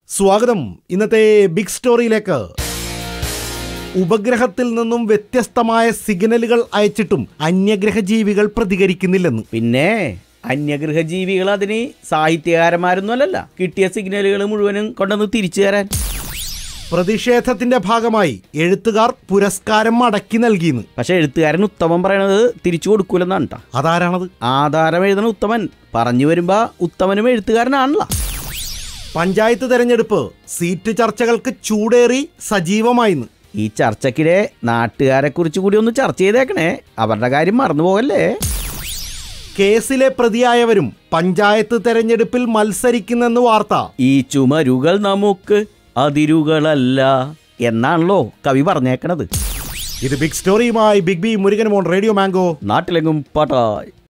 സ്വാഗതം ഇന്നത്തെ ബിഗ് സ്റ്റോറിയിലേക്ക് ഉപഗ്രഹത്തിൽ നിന്നും വ്യത്യസ്തമായ സിഗ്നലുകൾ അയച്ചിട്ടും അന്യഗ്രഹ ജീവികൾ പ്രതികരിക്കുന്നില്ലെന്ന് പിന്നെ അന്യഗ്രഹ ജീവികൾ അതിന് സാഹിത്യകാരന്മാരൊന്നും അല്ലല്ല കിട്ടിയ സിഗ്നലുകൾ മുഴുവനും കൊണ്ടുവന്ന് തിരിച്ചു തരാൻ പ്രതിഷേധത്തിന്റെ ഭാഗമായി എഴുത്തുകാർ പുരസ്കാരം മടക്കി നൽകിയെന്ന് പക്ഷെ എഴുത്തുകാരൻ ഉത്തമൻ പറയണത് തിരിച്ചു കൊടുക്കൂലെന്നാണ് ട്ടാ. അതാരാണത് ആധാരം എഴുതണ ഉത്തമൻ പറഞ്ഞു വരുമ്പോ ഉത്തമനും എഴുത്തുകാരനാണല്ലോ പഞ്ചായത്ത് തെരഞ്ഞെടുപ്പ് സീറ്റ് ചർച്ചകൾക്ക് ചൂടേറി സജീവമായിന്ന് ഈ ചർച്ചക്കിടെ നാട്ടുകാരെ കുറിച്ച് കൂടി ഒന്ന് ചർച്ച ചെയ്തേക്കണേ അവരുടെ കാര്യം മറന്നു പോകല്ലേ കേസിലെ പ്രതിയായവരും പഞ്ചായത്ത് തെരഞ്ഞെടുപ്പിൽ മത്സരിക്കുന്നെന്ന് വാർത്ത ഈ ചുമരുകൾ നമുക്ക് അതിരുകളല്ല എന്നാണല്ലോ കവി പറഞ്ഞേക്കണത് ഇത് ബിഗ് സ്റ്റോറിയുമായി ബിഗ് ബി മുരുകൻ മോൺ റേഡിയോ മാംഗോ നാട്ടിലെങ്ങും പാട്ടായി